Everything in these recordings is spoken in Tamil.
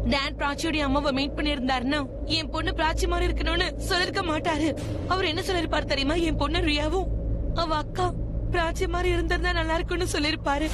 டான் பிராச்சியோட அம்மாவை மீட் பண்ணியிருந்தாருன்னா என் பொண்ணு பிராச்சி மாதிரி இருக்கணும்னு சொல்லிருக்க மாட்டாரு அவர் என்ன சொல்லிருப்பாரு தெரியுமா என் பொண்ணு ரியாவும் அவ அக்கா பிராச்சி மாதிரி இருந்திருந்தா நல்லா இருக்கும்னு சொல்லிருப்பாரு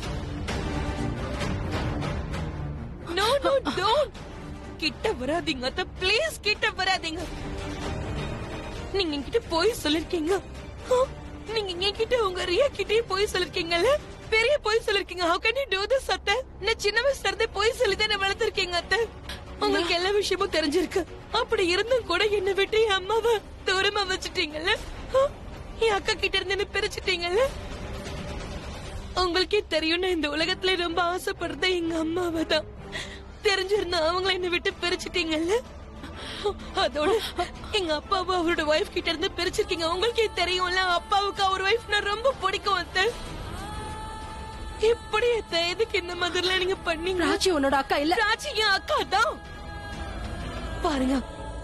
நோ நோ டோன்ட் கிட்ட வராதீங்க அத்த ப்ளீஸ் கிட்ட வராதீங்க நீங்க என்கிட்ட போய் சொல்லிருக்கீங்க ஆ, நீங்க என்கிட்ட உங்க ரியா கிட்டே போய் சொல்லிருக்கீங்கல்ல பெரிய போய் சொல்லிருக்கீங்க how can you do this அத்தை நான் சின்ன வயசுல இருந்தே போய் சொல்லி தான் வளர்த்திருக்கீங்க அத்தை உங்களுக்கு எல்லா விஷயமும் தெரிஞ்சிருக்கு அப்படி இருந்தும் கூட என்ன விட்டு என் அம்மாவை தூரமா வச்சுட்டீங்கல்ல ஆ, என் அக்கா கிட்ட இருந்து என்ன பிரிச்சுட்டீங்கல்ல உங்களுக்கே தெரியும் நான் இந்த உலகத்துல ரொம்ப ஆசைப்படுறது எங்க அம்மாவை தான் தெரிஞ்சிருந்தா அவங்கள என்ன விட்டு பிரிச்சுட்டீங்கல்ல அதோட எங்க அப்பாவும் அவரோட ஒய்ஃப் கிட்ட இருந்து பிரிச்சிருக்கீங்க உங்களுக்கே தெரியும்ல அப்பாவுக்கு அவர் ஒய்ஃப்னா ரொம்ப பிடிக்கும் அத்தை எப்படி அத்தை எதுக்கு இந்த மாதிரிலாம் நீங்க பண்ணீங்க ராஜி உன்னோட அக்கா இல்ல ராஜி என் அக்கா தான் பாருங்க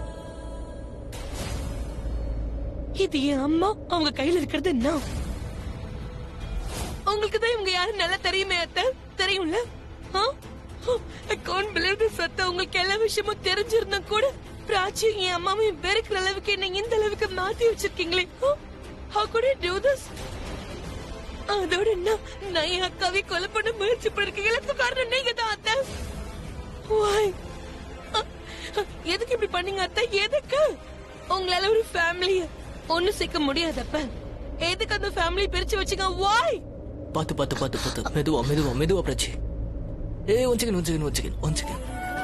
இது என் அம்மா அவங்க கையில இருக்கிறது நான் உங்களுக்கு தான் இவங்க யாரும் நல்லா தெரியுமே அத்தை தெரியும்ல அக்கௌண்ட் பிலீவ் சத்த உங்களுக்கு எல்லா விஷயமும் தெரிஞ்சிருந்தா கூட பிராச்சி என் அம்மாவையும் வெறுக்கிற அளவுக்கு என்ன இந்த அளவுக்கு மாத்தி வச்சிருக்கீங்களே how could I do this அதோட என்ன நான் என் அக்காவை கொலை பண்ண முயற்சி பண்ணிருக்கீங்க எல்லாத்துக்கும் காரணம் நீங்க தான் அத்தை Why? அ, அ, எதுக்கு இப்படி பண்ணீங்க அத்தை எதுக்கு உங்களால ஒரு ஃபேமிலிய ஒண்ணு சேர்க்க முடியாதப்ப எதுக்கு அந்த ஃபேமிலி பிரிச்சு வச்சீங்க வாய் பாத்து பாத்து பாத்து பாத்து மெதுவா மெதுவா மெதுவா பிரச்சி ஏய் one second one second one second one second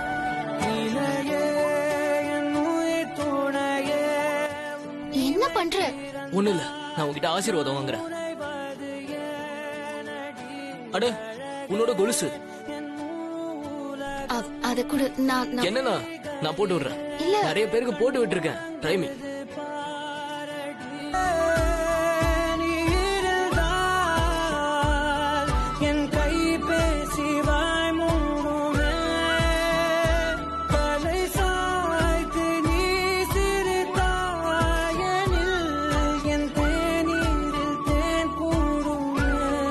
என்ன பண்ற ஒண்ணு இல்ல நான் உன்கிட்ட ஆசீர்வாதம் வாங்குறேன் அட உன்னோட கொலுசு அ- அத கூட நான் நான்- என்னண்ணா நான் போட்டு விடுறேன் இல்ல. நிறைய பேருக்கு போட்டு விட்டுருக்கேன் ட்ரை மீ என் கை பேசிவாய் மூடுமே தலை சாய்த்து நீ சிரித்தாயனில் என் தேநீரில் தேன் கூடுமே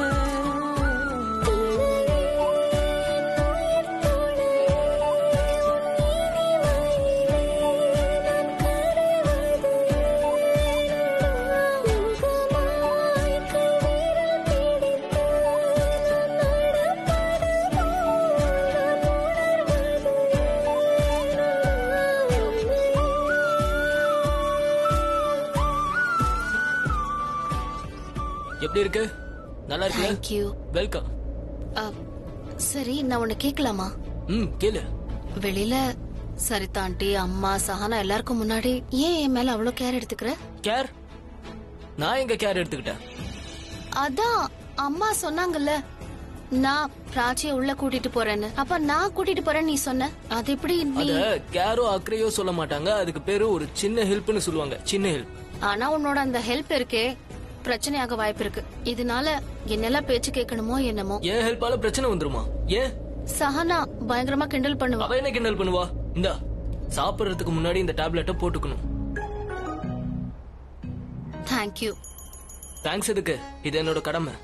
எப்படி இருக்கு நல்லா இருக்கு Thank you. வெல்கம் அ, சரி நான் உன்னை கேட்கலாமா ம் கேளு வெளியில சரிதா ஆண்டி அம்மா சஹானா எல்லாருக்கும் முன்னாடி ஏன் என் மேல அவ்வளவு கேர் எடுத்துக்கிற கேர் நான் எங்க கேர் எடுத்துக்கிட்டேன் அதான் அம்மா சொன்னாங்கல்ல நான் பிராச்சிய உள்ள கூட்டிட்டு போறேன்னு அப்ப நான் கூட்டிட்டு போறேன்னு நீ சொன்ன அது எப்படி நீ அத கேரோ அக்கறையோ சொல்ல மாட்டாங்க அதுக்கு பேரு ஒரு சின்ன ஹெல்ப்னு சொல்லுவாங்க சின்ன ஹெல்ப் ஆனா உன்னோட அந்த ஹெல்ப் இருக்கே பிரச்சனையாக வாய்ப்பு இருக்கு இதனால என்னெல்லாம் பேச்சு கேட்கணுமோ என்னமோ என் ஹெல்ப்பால பிரச்சனை வந்துருமா ஏன் சஹானா பயங்கரமா கிண்டல் பண்ணுவா அவ என்ன கிண்டல் பண்ணுவா இந்தா சாப்பிடுறதுக்கு முன்னாடி இந்த டேப்லெட்டை போட்டுக்கணும் தேங்க்யூ தேங்க்ஸ் எதுக்கு இது என்னோட கடமை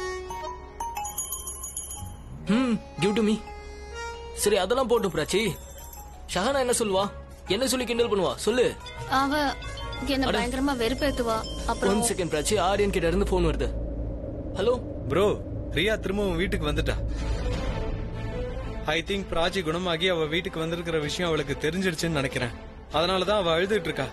ம் கிவ் டு மீ சரி அதெல்லாம் போட்டு பிராச்சி ஷஹனா என்ன சொல்லுவா என்ன சொல்லி கிண்டல் பண்ணுவா சொல்லு அவ என்ன பயங்கரமா வெறுப்பேத்துவா அப்புறம் ஒன் செகண்ட் பிராச்சி ஆரியன் கிட்ட இருந்து போன் வருது ஹலோ ப்ரோ ரியா திரும்பவும் வீட்டுக்கு வந்துட்டா ஐ திங்க் பிராச்சி குணமாகி அவ வீட்டுக்கு வந்திருக்கிற விஷயம் அவளுக்கு தெரிஞ்சிடுச்சுன்னு நினைக்கிறேன் அதனாலதான் அவ அழுதுட்டு இருக்கா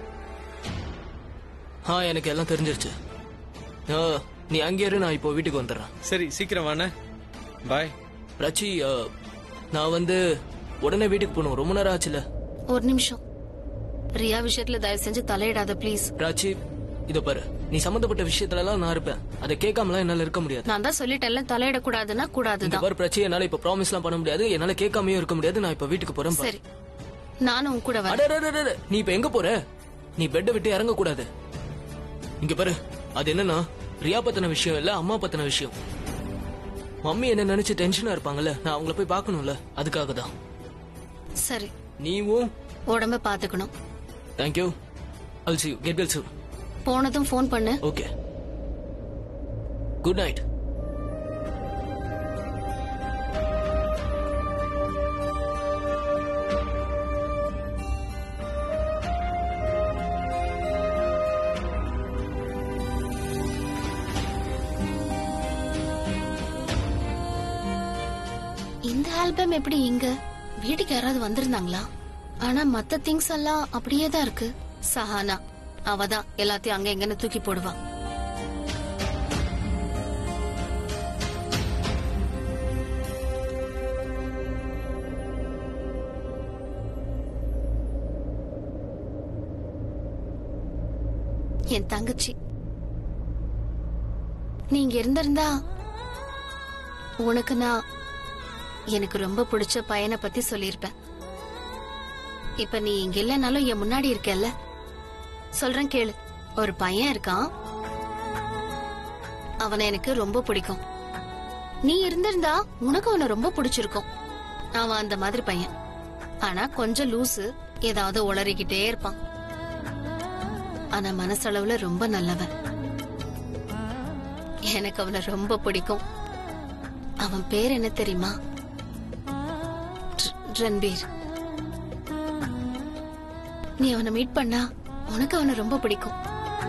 ஆ எனக்கு எல்லாம் தெரிஞ்சிருச்சு ஆ, நீ அங்கே இரு நான் இப்போ வீட்டுக்கு வந்துடுறேன் சரி சீக்கிரம் வாண்ணே பாய் பிராச்சி ஆ, நான் வந்து உடனே வீட்டுக்கு போகணும் ரொம்ப நேரம் ஆச்சுல ஒரு நிமிஷம் ரியா விஷயத்துல தயவு செஞ்சு தலையிடாத ப்ளீஸ் பிராச்சி இத பாரு நீ சம்பந்தப்பட்ட விஷயத்துல எல்லாம் நான் இருப்பேன் அதை கேட்காமலாம் என்னால இருக்க முடியாது நான் தான் சொல்லிட்டேன்ல தலையிடக்கூடாதுன்னா இந்த கூடாதுதான் பாரு பிரச்சனை என்னால இப்ப ப்ராமிஸ் எல்லாம் பண்ண முடியாது என்னால கேட்காமயும் இருக்க முடியாது நான் இப்ப வீட்டுக்கு போறேன் பாரு. சரி நானும் உன் கூட வரேன் அடடடடட, நீ இப்ப எங்க போற நீ பெட்டை விட்டு இறங்க கூடாது இங்க பாரு அது என்னன்னா ரியா பத்தின விஷயம் இல்ல அம்மா பத்தின விஷயம் மம்மி என்ன நினைச்சு டென்ஷனா இருப்பாங்கல்ல நான் அவங்கள போய் பார்க்கணும்ல அதுக்காக தான் சரி நீவும் உடம்ப பாத்துக்கணும் thank you also get well soon போனதும் ஃபோன் பண்ணு ஓகே குட் நைட் ஆல்பம் எப்படி இங்க வீட்டுக்கு யாராவது வந்திருந்தாங்களா ஆனா மத்த திங்ஸ் எல்லாம் அப்படியே தான் இருக்கு சஹானா அவ தான் எல்லாத்தையும் அங்க எங்கன்னு தூக்கி போடுவா என் தங்கச்சி நீங்க இருந்திருந்தா உனக்கு நான் எனக்கு ரொம்ப பிடிச்ச பையனை பத்தி சொல்லியிருப்பேன் இப்ப நீ இங்க இல்லைனாலும் என் முன்னாடி இருக்கல்ல சொல்றேன் கேளு ஒரு பையன் இருக்கான் அவனை எனக்கு ரொம்ப பிடிக்கும் நீ இருந்திருந்தா உனக்கு அவனை ரொம்ப பிடிச்சிருக்கும் அவன் அந்த மாதிரி பையன் ஆனா கொஞ்சம் லூசு ஏதாவது உளறிக்கிட்டே இருப்பான் ஆனா மனசளவுல ரொம்ப நல்லவன் எனக்கு அவனை ரொம்ப பிடிக்கும் அவன் பேர் என்ன தெரியுமா ர- ரன்பீர் நீ அவனை மீட் பண்ணா உனக்கு அவனை ரொம்ப பிடிக்கும்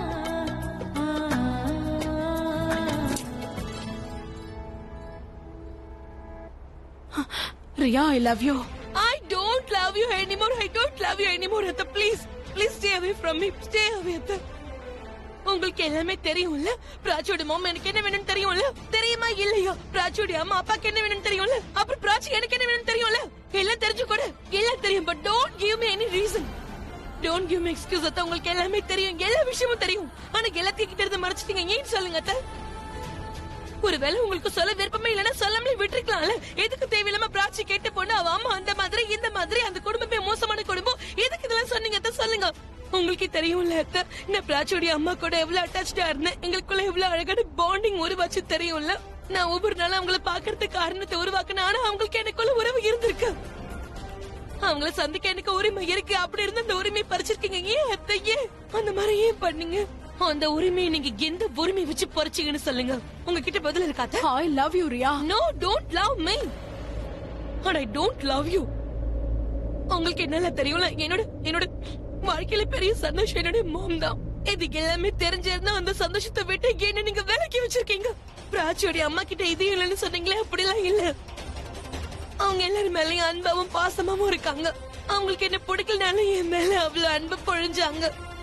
Riya I love you I don't love you anymore. I don't love you anymore, Atha. Please, please stay away from me. Stay away, Atha. உங்களுக்கு எல்லாமே தெரியும்ல பிராச்சியோட மாமா எனக்கு என்ன வேணும்னு தெரியும்ல தெரியுமா இல்லையா பிராச்சியோட அம்மா அப்பாக்கு என்ன வேணும்னு தெரியும்ல அப்புறம் பிராச்சி எனக்கு என்ன வேணும்னு தெரியும்ல எல்லாம் தெரிஞ்சு கூட எல்லாம் தெரியும் but don't give me any reason don't give me excuse அத்தா உங்களுக்கு எல்லாமே தெரியும் எல்லா விஷயமும் தெரியும் ஆனா எல்லாத்தையும் கிட்ட இருந்து மறைச்சிட்டீங்க ஏன் சொல்லுங்க அத்தா ஒருவேளை உங்களுக்கு சொல்ல விருப்பமே இல்லைன்னா சொல்லாமலே விட்டுருக்கலாம்ல எதுக்கு தேவையில்லாம பிராச்சி கேட்டு பொண்ணு அவ அம்மா அந்த மாதிரி இந்த மாதிரி அந்த குடும்பமே மோசமான குடும்பம் எதுக்கு இதெல்லாம் சொன்னீங்க அத்தை சொல்லுங்க உங்களுக்கே தெரியும்ல அத்தை நான் பிராச்சியோட அம்மா கூட எவ்வளவு அட்டாச்சா இருந்தேன் எங்களுக்குள்ள எவ்வளவு அழகான பாண்டிங் உருவாச்சு தெரியும்ல நான் ஒவ்வொரு நாளும் அவங்கள பாக்குறதுக்கு காரணத்தை உருவாக்குனேன் ஆனா அவங்களுக்கு எனக்குள்ள உறவு இருந்திருக்கு அவங்கள சந்திக்க எனக்கு உரிமை இருக்கு அப்படி இருந்து அந்த உரிமை பறிச்சிருக்கீங்க ஏன் அத்தை ஏன் அந்த மாதிரி ஏன் பண்ணீங்க அந்த உரிமையை நீங்க எந்த உரிமை வச்சு பறிச்சீங்கன்னு சொல்லுங்க உங்ககிட்ட பதில் இருக்காத I love you Riya no don't love me but I don't love you உங்களுக்கு என்னெல்லாம் தெரியும்ல என்னோட என்னோட வாழ்க்கையில பெரிய சந்தோஷம் என்னோட மாம் தான் இது எல்லாமே தெரிஞ்சிருந்தா அந்த சந்தோஷத்தை விட்டு என்ன நீங்க விலக்கி வச்சிருக்கீங்க பிராச்சியோட அம்மா கிட்ட இது இல்லைன்னு சொன்னீங்களே அப்படிலாம் இல்ல அவங்க எல்லாரும் மேலயும் அன்பாவும் பாசமாவும் இருக்காங்க அவங்களுக்கு என்ன பிடிக்கலனாலும் என் மேல அவ்வளவு அன்பு பொழிஞ்சாங்க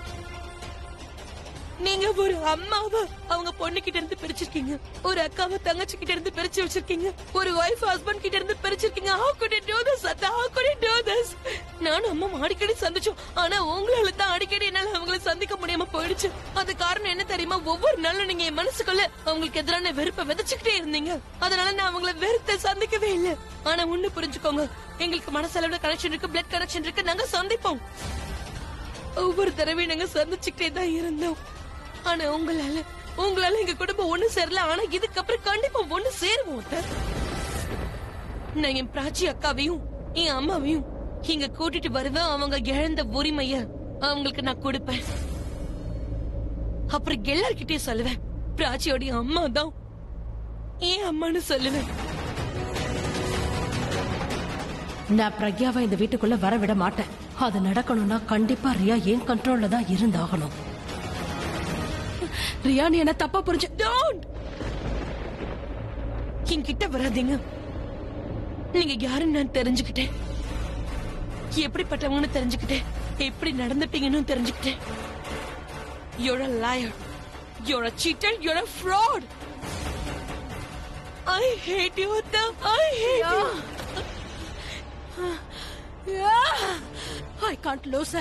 நீங்க ஒரு அம்மாவை அவங்க பொண்ணு கிட்ட இருந்து பிரிச்சிருக்கீங்க ஒரு அக்காவை தங்கச்சி கிட்ட இருந்து பிரிச்சு வச்சிருக்கீங்க ஒரு ஒய்ஃப் ஹஸ்பண்ட் கிட்ட இருந்து பிரிச்சிருக்கீங்க how could you do this அத்தா how could you do this நானும் அம்மா அடிக்கடி சந்திச்சோம் ஆனா உங்களால தான் அடிக்கடி என்னால அவங்கள சந்திக்க முடியாம போயிடுச்சு அது காரணம் என்ன தெரியுமா ஒவ்வொரு நாளும் நீங்க என் மனசுக்குள்ள அவங்களுக்கு எதிரான வெறுப்பை விதைச்சுக்கிட்டே இருந்தீங்க அதனால நான் அவங்கள வெறுத்த சந்திக்கவே இல்ல ஆனா ஒண்ணு புரிஞ்சுக்கோங்க எங்களுக்கு மனசளவுல கனெக்ஷன் இருக்கு பிளட் கனெக்ஷன் இருக்கு நாங்க சந்திப்போம் ஒவ்வொரு தடவையும் நாங்க சந்திச்சுக்கிட்டே தான் இருந்தோம் ஆனா உங்களால உங்களால எங்க குடும்பம் ஒண்ணு சேரல ஆனா இதுக்கப்புறம் கண்டிப்பா ஒண்ணு சேருவோம் அத்தை. நான் என் பிராச்சி அக்காவையும் என் அம்மாவையும் இங்க கூட்டிட்டு வருவேன் அவங்க இழந்த உரிமைய அவங்களுக்கு நான் கொடுப்பேன் அப்புறம் எல்லார்கிட்டயும் சொல்லுவேன் பிராச்சியோடைய அம்மா தான் ஏன் அம்மான்னு சொல்லுவேன் நான் பிரக்யாவை இந்த வீட்டுக்குள்ள வர விட மாட்டேன் அது நடக்கணும்னா கண்டிப்பா ரியா ஏன் கண்ட்ரோல்ல தான் இருந்தாகணும் ரியா நீ என்ன தப்பா புரிஞ்சு டோன்ட் என்கிட்ட வராதீங்க நீங்க யாருன்னு நான் தெரிஞ்சுக்கிட்டேன் எப்படிப்பட்டவங்கன்னு தெரிஞ்சுக்கிட்டேன் எப்படி நடந்துப்பீங்கன்னு தெரிஞ்சுக்கிட்டேன் You're a liar. You're a cheater. You're a fraud. I hate you, Atta. I hate you. I can't lose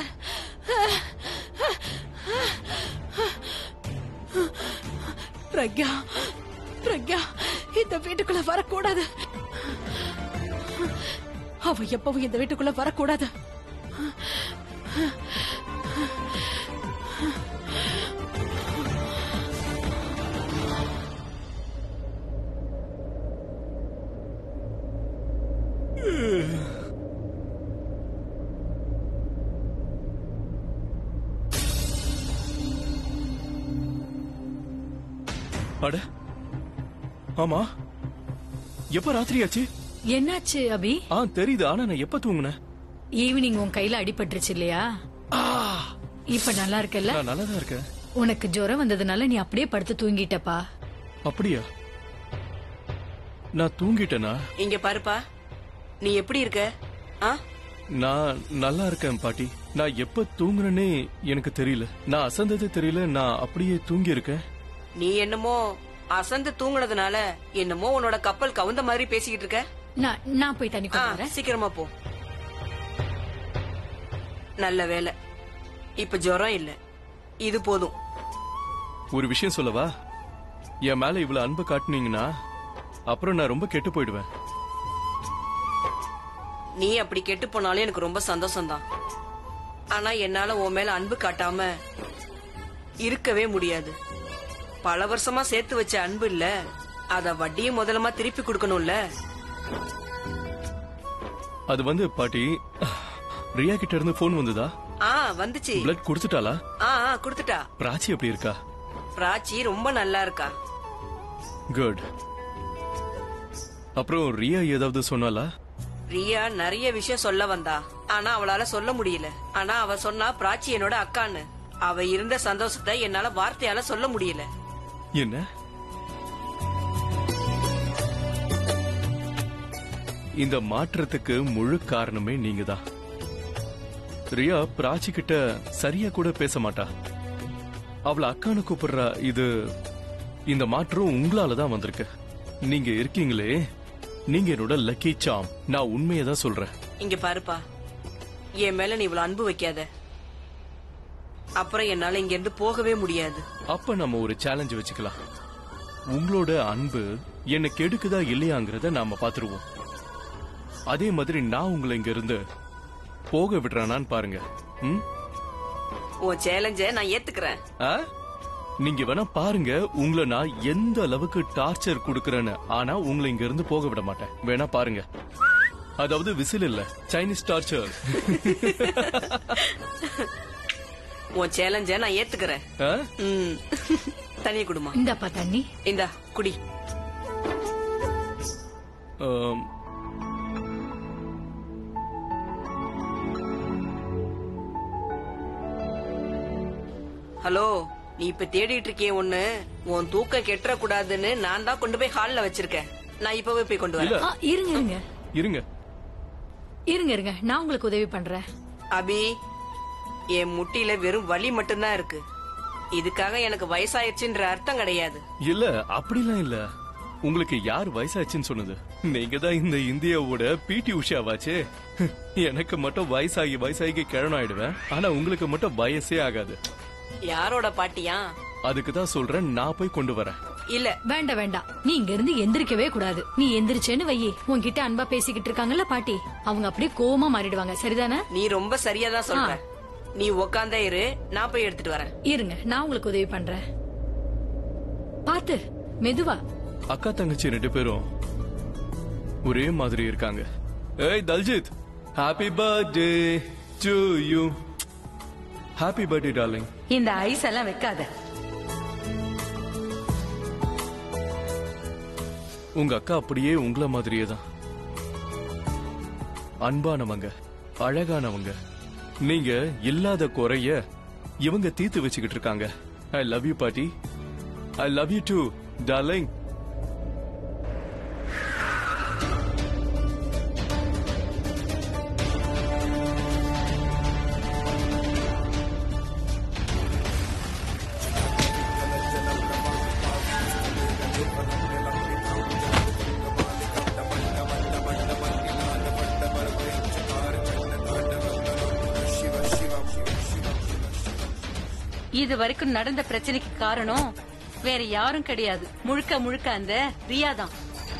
Pragya Pragya இந்த வீட்டுக்குள்ள வரக்கூடாது அவ எப்பவும் இந்த வீட்டுக்குள்ள வரக்கூடாது அட ஆமா எப்ப ராத்திரி ஆச்சு என்னாச்சு அபி ஆ தெரியுது ஆனா நான் எப்ப தூங்குனேன் ஈவினிங் உன் கையில அடிபட்டுருச்சு இல்லையா இப்ப நல்லா இருக்கல்ல நான் நல்லா தான் இருக்கேன் உனக்கு ஜுரம் வந்ததுனால நீ அப்படியே படுத்து தூங்கிட்டப்பா அப்படியா நான் தூங்கிட்டேனா இங்க பாருப்பா நீ எப்படி இருக்க ஆ நான் நல்லா இருக்கேன் பாட்டி நான் எப்ப தூங்குறேனே எனக்கு தெரியல நான் அசந்தது தெரியல நான் அப்படியே தூங்கி இருக்கேன் நீ என்னமோ அசந்து தூங்குனதுனால என்னமோ உன்னோட கப்பல் கவுந்த மாதிரி பேசிக்கிட்டு இருக்க நான் நான் போய் தண்ணி ஆ, கொண்டு வரேன் சீக்கிரமா போ நல்ல வேலை இப்ப ஜுரம் இல்ல இது போதும் ஒரு விஷயம் சொல்லவா என் மேல இவ்வளவு அன்பு காட்டுனீங்கன்னா அப்புறம் நான் ரொம்ப கெட்டு போயிடுவேன் நீ அப்படி கெட்டு போனாலும் எனக்கு ரொம்ப சந்தோஷம்தான் ஆனா என்னால உன் மேல அன்பு காட்டாம இருக்கவே முடியாது பல வருஷமா சேர்த்து வச்ச அன்பு இல்ல அத வட்டியும் முதலமா திருப்பி கொடுக்கணும்ல அது வந்து பாட்டி ரியா கிட்ட இருந்து போன் வந்ததா ஆ வந்துச்சு பிளட் கொடுத்துட்டாளா ஆ ஆ, குடுத்துட்டா பிராச்சி எப்படி இருக்கா பிராச்சி ரொம்ப நல்லா இருக்கா குட் அப்புறம் ரியா ஏதாவது சொன்னாலா ரியா நிறைய விஷயம் சொல்ல வந்தா ஆனா அவளால சொல்ல முடியல ஆனா அவ சொன்னா பிராச்சி என்னோட அக்கான்னு அவ இருந்த சந்தோஷத்தை என்னால வார்த்தையால சொல்ல முடியல என்ன இந்த மாற்றத்துக்கு முழு காரணமே நீங்க தான் ரியா பிராச்சி கிட்ட சரியா கூட பேச மாட்டா அவளை அக்கானு கூப்பிடுறா இது இந்த மாற்றம் உங்களால தான் வந்திருக்கு நீங்க இருக்கீங்களே நீங்க என்னோட லக்கி சாம் நான் உண்மையை தான் சொல்றேன் இங்க பாருப்பா என் மேல நீ இவ்வளவு அன்பு வைக்காத அப்புறம் என்னால இங்க இருந்து போகவே முடியாது அப்ப நம்ம ஒரு சேலஞ்ச் வச்சுக்கலாம் உங்களோட அன்பு என்ன கெடுக்குதா இல்லையாங்கிறத நாம பாத்துருவோம் அதே மாதிரி நான் உங்களை இங்க இருந்து போக விடுறானான்னு பாருங்க ம்? உன் சேலஞ்ச நான் ஏத்துக்கிறேன் ஆ? நீங்க வேணா பாருங்க உங்களை நான் எந்த அளவுக்கு டார்ச்சர் கொடுக்கறேன்னு ஆனா உங்களை இங்க இருந்து போக விட மாட்டேன் வேணா பாருங்க அதாவது விசில் இல்ல சைனீஸ் டார்ச்சர் உன் சேலஞ்ச நான் ஏத்துக்கிறேன் ஆ? ம். தண்ணிய குடுமா இந்தாப்பா தண்ணி இந்தா குடி ஆம். ஹலோ நீ இப்ப தேடிட்டு இருக்கிய ஒண்ணு உன் தூக்கம் கெட்டுற கூடாதுன்னு நான் தான் கொண்டு போய் ஹால்ல வச்சிருக்கேன் நான் இப்பவே போய் கொண்டு இல்ல வரேன் ஆ, இருங்க இருங்க இருங்க இருங்க இருங்க நான் உங்களுக்கு உதவி பண்றேன் அபி என் முட்டியில வெறும் வலி மட்டும்தான் இருக்கு இதுக்காக எனக்கு வயசாயிருச்சுன்ற அர்த்தம் கிடையாது இல்ல அப்படிலாம் இல்ல உங்களுக்கு யார் வயசாச்சுன்னு சொன்னது நீங்க தான் இந்த இந்தியாவோட பிடி உஷாவாச்சே எனக்கு மட்டும் வயசாகி வயசாகி கிழனாயிடுவேன் ஆனா உங்களுக்கு மட்டும் வயசே ஆகாது யாரோட பாட்டியா அதுக்கு தான் சொல்றேன் நான் போய் கொண்டு வரேன் இல்ல வேண்டாம் வேண்டாம் நீ இங்க இருந்து எந்திரிக்கவே கூடாது நீ எந்திரிச்சேன்னு வையி உன்கிட்ட அன்பா பேசிக்கிட்டு இருக்காங்கல்ல பாட்டி அவங்க அப்படியே கோவமா மாறிடுவாங்க சரிதானே நீ ரொம்ப சரியா தான் சொல்ற நீ உக்காந்தே இரு நான் போய் எடுத்துட்டு வரேன் இருங்க நான் உங்களுக்கு உதவி பண்றேன் பாத்து மெதுவா அக்கா தங்கச்சி ரெண்டு பேரும் ஒரே மாதிரி இருக்காங்க ஏய் Daljit happy birthday to you happy birthday darling இந்த ஐஸ் எல்லாம் வைக்காத உங்க அக்கா அப்படியே உங்கள மாதிரியே தான் அன்பானவங்க அழகானவங்க நீங்க இல்லாத குறைய இவங்க தீர்த்து வச்சுக்கிட்டு இருக்காங்க ஐ லவ் யூ பாட்டி I love you too darling இது வரைக்கும் நடந்த பிரச்சனைக்கு காரணம் வேற யாரும் கிடையாது முழுக்க முழுக்க அந்த ரியா தான்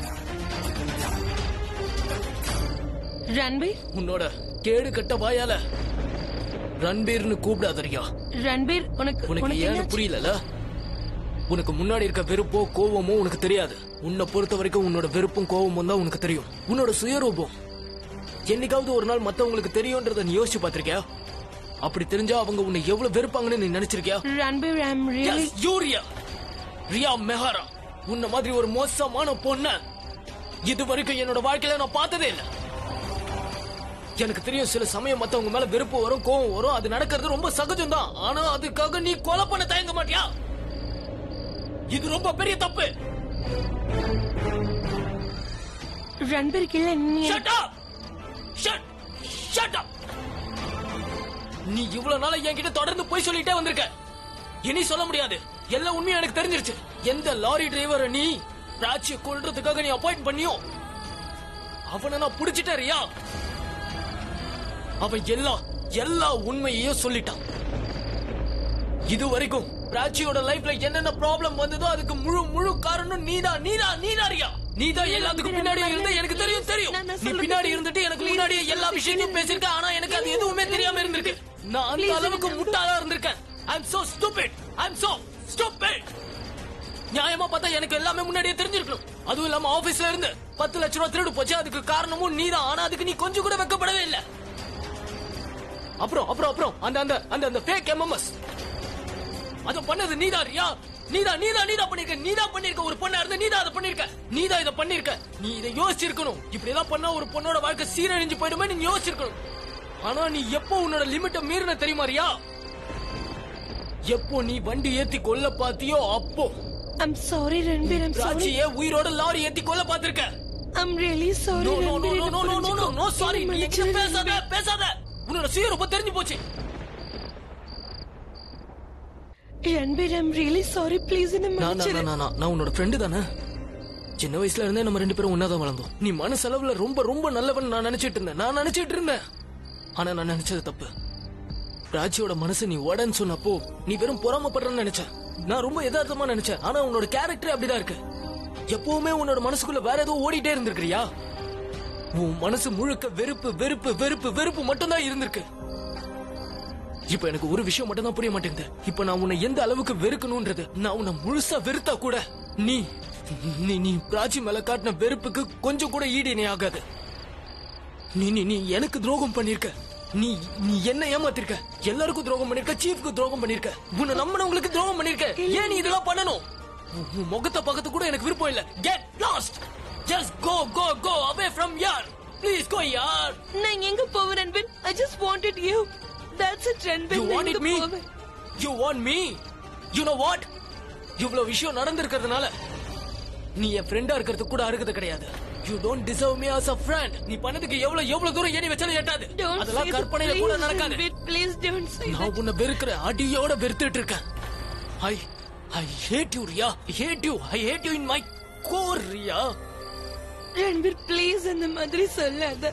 ரன்பீர் உன்னோட கேடு கட்ட வாயால ரன்பீர்னு கூப்பிடாதரியா ரன்பீர் உனக்கு உனக்கு உனக்கு ஏன்னு என்னாச்சு? புரியல உனக்கு முன்னாடி இருக்க வெறுப்போ கோவமோ உனக்கு தெரியாது உன்னை பொறுத்த வரைக்கும் உன்னோட வெறுப்பும் கோவமும் தான் உனக்கு தெரியும் உன்னோட சுயரூபம் என்னைக்காவது ஒரு நாள் மத்தவங்களுக்கு தெரியும்ன்றத நீ யோசிச்சு பாத்திருக்கியா அப்படி தெரிஞ்சா அவங்க உன்னை எவ்வளவு வெறுப்பாங்கன்னு நீ நினைச்சிருக்கியா Ranbir I am really Yes, you Riya Riya Mehra உன்ன மாதிரி ஒரு மோசமான பொண்ண இது வரைக்கும் என்னோட வாழ்க்கையில நான் பார்த்ததே இல்ல எனக்கு தெரியும் சில சமயம் மத்தவங்க மேல வெறுப்பு வரும் கோவம் வரும் அது நடக்கிறது ரொம்ப சகஜம் தான் ஆனா அதுக்காக நீ கொலை பண்ண தயங்க மாட்டியா இது ரொம்ப பெரிய தப்பு ரன்பீருக்கு இல்ல நீ Shut up! நீ இவ்வளவு நாளா என்கிட்ட தொடர்ந்து போய் சொல்லிட்டே வந்திருக்க இனி சொல்ல முடியாது எல்லா உண்மையும் எனக்கு தெரிஞ்சிருச்சு எந்த லாரி டிரைவரை நீ பிராச்சிய கொல்றதுக்காக நீ அப்பாயிண்ட் பண்ணியோ அவனை நான் புடிச்சிட்டேன் ரியா அவன் எல்லா எல்லா உண்மையையும் சொல்லிட்டான் இது வரைக்கும் பிராச்சியோட லைஃப்ல என்னென்ன ப்ராப்ளம் வந்ததோ அதுக்கு முழு முழு காரணம் நீதான் நீதான் நீதான் ரியா நீதான் எல்லாத்துக்கும் பின்னாடி இருந்த எனக்கு தெரியும் தெரியும் நான் நான் நீ சொல்றது பின்னாடி இருந்துட்டு எனக்கு முன்னாடியே எல்லா விஷயத்தையும் பேசிருக்க ஆனா எனக்கு அது எதுவுமே தெரியாம இருந்திருக்கு நான் அந்த அளவுக்கு முட்டாளா இருந்திருக்கேன் I am so stupid I am so stupid நியாயமா பார்த்தா எனக்கு எல்லாமே முன்னாடியே தெரிஞ்சிருக்கணும் அதுவும் இல்லாம ஆபீஸ்ல இருந்து பத்து லட்ச ரூபா திருடு போச்சு அதுக்கு காரணமும் நீதான் ஆனா அதுக்கு நீ கொஞ்சம் கூட வெக்கப்படவே இல்ல அப்புறம் அப்புறம் அப்புறம் அந்த அந்த அந்த அந்த ஃபேக் எம்எம்எஸ் அத பண்ணது நீதான் ரியா நீதான் நீதான் நீதான் பண்ணிருக்க நீதான் பண்ணிருக்க ஒரு பொண்ணா இருந்து நீதான் அதை பண்ணிருக்க நீதான் இதை பண்ணிருக்க நீ இதை யோசிச்சிருக்கணும் இப்படி எல்லாம் பண்ணா ஒரு பொண்ணோட வாழ்க்கை சீரழிஞ்சு போயிடுமே நீ யோசிச்சிருக்கணும் ஆனா நீ எப்போ உன்னோட லிமிட்ட மீறின தெரியுமா ரியா எப்போ நீ வண்டி ஏத்தி கொல்ல பாத்தியோ அப்போ I'm sorry Ranbir I'm sorry ராஜியே உயிரோட லாரி ஏத்தி கொல்ல பாத்திருக்க I'm really sorry no no no Ranbir no no no no no sorry நீ என்கிட்ட பேசாத பேசாத உன்னோட சுயரூபம் தெரிஞ்சு போச்சு Ranbir I'm really sorry please என்ன நான் நான் மன்னிச்சிரு நான் நான் நான் உன்னோட ஃப்ரெண்டு தானே சின்ன வயசுல இருந்தே நம்ம ரெண்டு பேரும் ஒன்னாதான் வளர்ந்தோம் நீ மனசளவுல ரொம்ப ரொம்ப நல்லவன் நான் நினைச்சிட்டு இருந்தேன் நான் நினைச்சிட்டு இருந்தேன் ஆனா நான் நினைச்சது தப்பு ராஜியோட மனசு நீ உடன்னு சொன்னப்போ நீ வெறும் பொறாமப்படுறன்னு நினைச்சேன் நான் ரொம்ப யதார்த்தமா நினைச்சேன் ஆனா உன்னோட கேரக்டர் அப்படிதான் இருக்கு எப்பவுமே உன்னோட மனசுக்குள்ள வேற ஏதோ ஓடிட்டே இருந்திருக்கிறியா உன் மனசு முழுக்க வெறுப்பு வெறுப்பு வெறுப்பு வெறுப்பு மட்டும்தான் இருந்திருக்கு இப்ப எனக்கு ஒரு விஷயம் மட்டும் தான் புரிய மாட்டேங்குது இப்ப நான் உன்னை எந்த அளவுக்கு வெறுக்கணும்ன்றது நான் உன்னை முழுசா வெறுத்தா கூட நீ நீ நீ பிராச்சி மேல காட்டின வெறுப்புக்கு கொஞ்சம் கூட ஈடு இணை ஆகாது நீ நீ நீ எனக்கு துரோகம் பண்ணிருக்க நீ நீ என்ன ஏமாத்திருக்க எல்லாருக்கும் துரோகம் பண்ணிருக்க சீஃப்க்கு துரோகம் பண்ணிருக்க உன்னை நம்பினவங்களுக்கு துரோகம் பண்ணிருக்க ஏன் நீ இதெல்லாம் பண்ணணும் உன் உன் முகத்தை பார்க்கறது கூட எனக்கு விருப்பம் இல்ல get lost just go go go away from யார் ப்ளீஸ் கோ யார் நான் எங்க போவேன் Ranbir I just wanted you that's it Ranbir You நான் want it எங்க me? போவேன் You want me? You know what? இவ்வளவு விஷயம் நடந்திருக்கிறதுனால நீ என் ஃப்ரெண்டா இருக்கிறது கூட அருகது கிடையாது you don't deserve me as a friend நீ பண்ணதுக்கு எவ்வளவு எவ்வளவு தூரம் ஏணி வச்சாலும் எட்டாது Don't அதெல்லாம் say that, கற்பனையில please, கூட நடக்காது Ranbir, please don't say that. நான் உன்னை வெறுக்கிற அடியோட வெறுத்துட்டு இருக்கேன் I I hate you Riya hate you I hate you in my core Riya Ranbir please அந்த மாதிரி சொல்லாத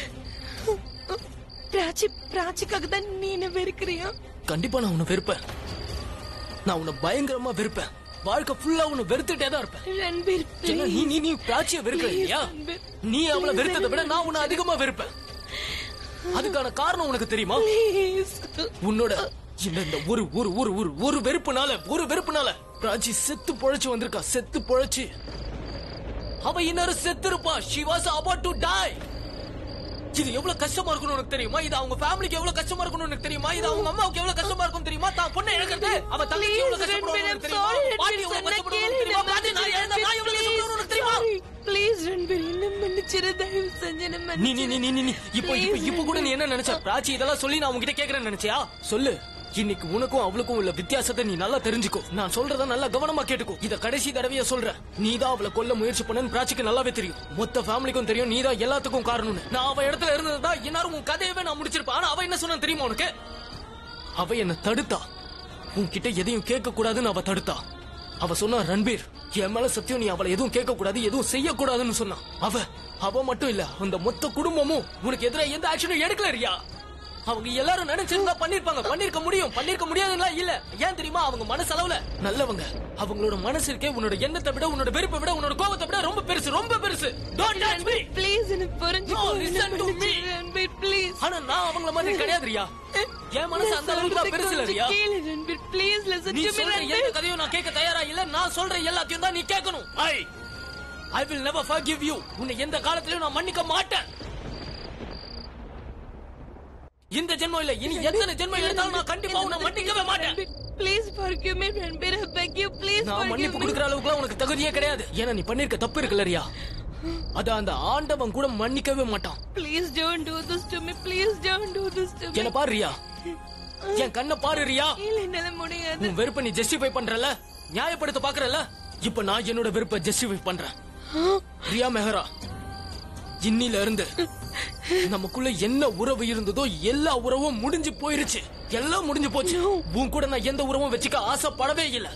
பிராச்சி பிராச்சிக்காக தான் நீ என்ன வெறுக்கிறியா கண்டிப்பா நான் உன்னை வெறுப்பேன் நான் உன்னை பயங்கரமா வெறுப்பேன் வாழ்க்கை ஃபுல்லா உன்னை வெறுத்துட்டே தான் இருப்பேன் ரன்பீர் ஏன்னா நீ நீ நீ பிராச்சிய வெறுக்கிற இல்லையா நீ அவளை வெறுத்ததை விட நான் உன்னை அதிகமா வெறுப்பேன் அதுக்கான காரணம் உனக்கு தெரியுமா ப்ளீஸ் உன்னோட இந்த இந்த ஒரு ஒரு ஒரு ஒரு ஒரு வெறுப்புனால ஒரு வெறுப்புனால பிராச்சி செத்து பொழைச்சு வந்திருக்கா செத்து பொழைச்சு அவ இன்னொரு செத்து இருப்பா she was about to die இது எவ்வளவு கஷ்டமா இருக்கும்னு உனக்கு தெரியுமா இது அவங்க ஃபேமிலிக்கு எவ்வளவு கஷ்டமா இருக்கும்னு உனக்கு தெரியுமா இது அவங்க அம்மாவுக்கு எவ்வளவு கஷ்டமா இருக்கும் தெரியுமா தான் பொண்ணை இழக்கிறது அவ தங்கச்சி எவ்வளவு கஷ்டப்படுவாங்க உனக்கு தெரியுமா பாட்டி எவ்வளவு கஷ்டப்படுவாங்க தெரியுமா பாட்டி நான் இழந்தா நான் எவ்வளவு கஷ்டப்படுவேன் உனக்கு தெரியுமா ப்ளீஸ் ரன்பீர் என்ன மன்னிச்சிரு தயவு செஞ்சு என்ன நீ நீ நீ நீ நீ நீ இப்போ இப்போ இப்போ கூட நீ என்ன நினைச்ச பிராச்சி இதெல்லாம் சொல்லி நான் உன்கிட்ட கேக்குறேன்னு நினைச்சியா சொல்லு இன்னைக்கு உனக்கும் அவளுக்கும் உள்ள வித்தியாசத்தை நீ நல்லா தெரிஞ்சுக்கோ நான் சொல்றத நல்லா கவனமா கேட்டுக்கோ இத கடைசி தடவையா சொல்றேன் நீ தான் அவளை கொல்ல முயற்சி பண்ணன்னு பிராச்சிக்கு நல்லாவே தெரியும் மொத்த ஃபேமிலிக்கும் தெரியும் நீ தான் எல்லாத்துக்கும் காரணம்னு நான் அவ இடத்துல இருந்ததா எல்லாரும் உன் கதையவே நான் முடிச்சிருப்பேன் ஆனா அவ என்ன சொன்னா தெரியுமா உனக்கு அவ என்ன தடுத்தா உன்கிட்ட எதையும் கேட்க கூடாதுன்னு அவ தடுத்தா அவ சொன்னா ரன்பீர் என் மேல சத்தியம் நீ அவளை எதுவும் கேட்க கூடாது எதுவும் செய்ய கூடாதுன்னு சொன்னா அவ அவ மட்டும் இல்ல அந்த மொத்த குடும்பமும் உனக்கு எதிராக எந்த ஆக்ஷனும் எடுக்கல ரியா அவங்க எல்லாரும் நினைச்சிருந்தா பண்ணிருப்பாங்க பண்ணிருக்க முடியும் பண்ணிருக்க முடியாதுன்னா இல்ல ஏன் தெரியுமா அவங்க மனசளவுல நல்லவங்க அவங்களோட மனசு இருக்கே உன்னோட எண்ணத்தை விட உன்னோட வெறுப்பை விட உன்னோட கோபத்தை விட ரொம்ப பெருசு ரொம்ப பெருசு Don't touch me. ப்ளீஸ் என்ன புரிஞ்சுக்கோ No, என்ன listen to me. மன்னிச்சிரு ரன்பீர் ப்ளீஸ் ஆனா நான் அவங்கள மாதிரி கிடையாது ரியா என் மனசு அந்த அளவுக்கு தான் பெருசு இல்ல ரியா கேளு ரன்பீர் ப்ளீஸ் லிசன் நீ டு மீ சொல்ற எந்த ரன்பீர் கதையும் நான் கேட்க தயாரா இல்ல நான் சொல்ற எல்லாத்தையும் தான் நீ கேட்கணும் I I will never forgive you உன்னை எந்த காலத்திலயும் நான் மன்னிக்க மாட்டேன் இந்த ஜென்மம் இல்ல இனி எத்தனை ஜென்மம் எடுத்தாலும் நான் கண்டிப்பா உன்னை மன்னிக்கவே மாட்டேன் please forgive me Ranbir I beg you please நான் மன்னிப்பு கொடுக்கற அளவுக்கு உனக்கு தகுதியே கிடையாது ஏன்னா நீ பண்ணிருக்க தப்பு இருக்குல்ல ரியா அத அந்த ஆண்டவன் கூட மன்னிக்கவே மாட்டான் please don't do this to me please don't do this to me என்ன பாரு ரியா என் கண்ணை பாரு ரியா இல்ல என்னால முடியாது உன் வெறுப்பை நீ ஜஸ்டிஃபை பண்றல நியாயப்படுத்த பாக்குறல இப்ப நான் என்னோட வெறுப்பை ஜஸ்டிஃபை பண்றேன் ரியா மெஹரா இன்னில இருந்து நமக்குள்ள என்ன உறவு இருந்ததோ எல்லா உறவும் முடிஞ்சு போயிருச்சு எல்லாம் முடிஞ்சு போச்சு உன் கூட நான் எந்த உறவும் வச்சுக்க ஆசைப்படவே இல்லை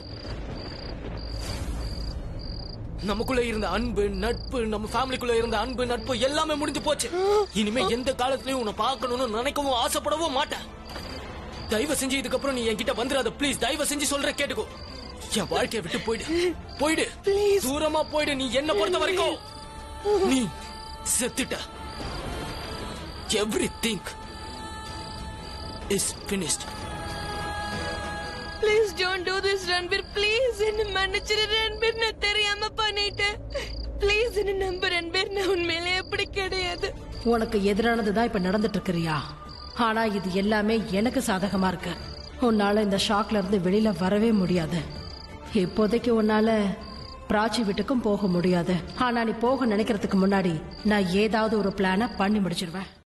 நமக்குள்ள இருந்த அன்பு நட்பு நம்ம ஃபேமிலிக்குள்ள இருந்த அன்பு நட்பு எல்லாமே முடிஞ்சு போச்சு இனிமே எந்த காலத்துலயும் உன்னை பார்க்கணும்னு நினைக்கவும் ஆசைப்படவும் மாட்டேன் தயவு செஞ்சு இதுக்கப்புறம் நீ என்கிட்ட வந்துடாத ப்ளீஸ் தயவு செஞ்சு சொல்ற கேட்டுக்கோ என் வாழ்க்கைய விட்டு போயிடு போயிடு தூரமா போயிடு நீ என்ன பொறுத்த வரைக்கும் நீ செத்துட்ட everything is finished please don't do this Ranbir please என்ன மன்னிச்சிரு ரன்பீர் நான் தெரியாம பண்ணிட்டேன் ப்ளீஸ் என்ன நம்ப ரன்பீர் நான் உண்மையிலே அப்படி கிடையாது உனக்கு எதிரானதுதான் இப்ப நடந்துட்டு இருக்கிறியா ஆனா இது எல்லாமே எனக்கு சாதகமா இருக்கு உன்னால இந்த ஷாக்ல இருந்து வெளியில வரவே முடியாது இப்போதைக்கு உன்னால பிராச்சி வீட்டுக்கும் போக முடியாது ஆனா நீ போக நினைக்கிறதுக்கு முன்னாடி நான் ஏதாவது ஒரு பிளான பண்ணி முடிச்சிருவேன்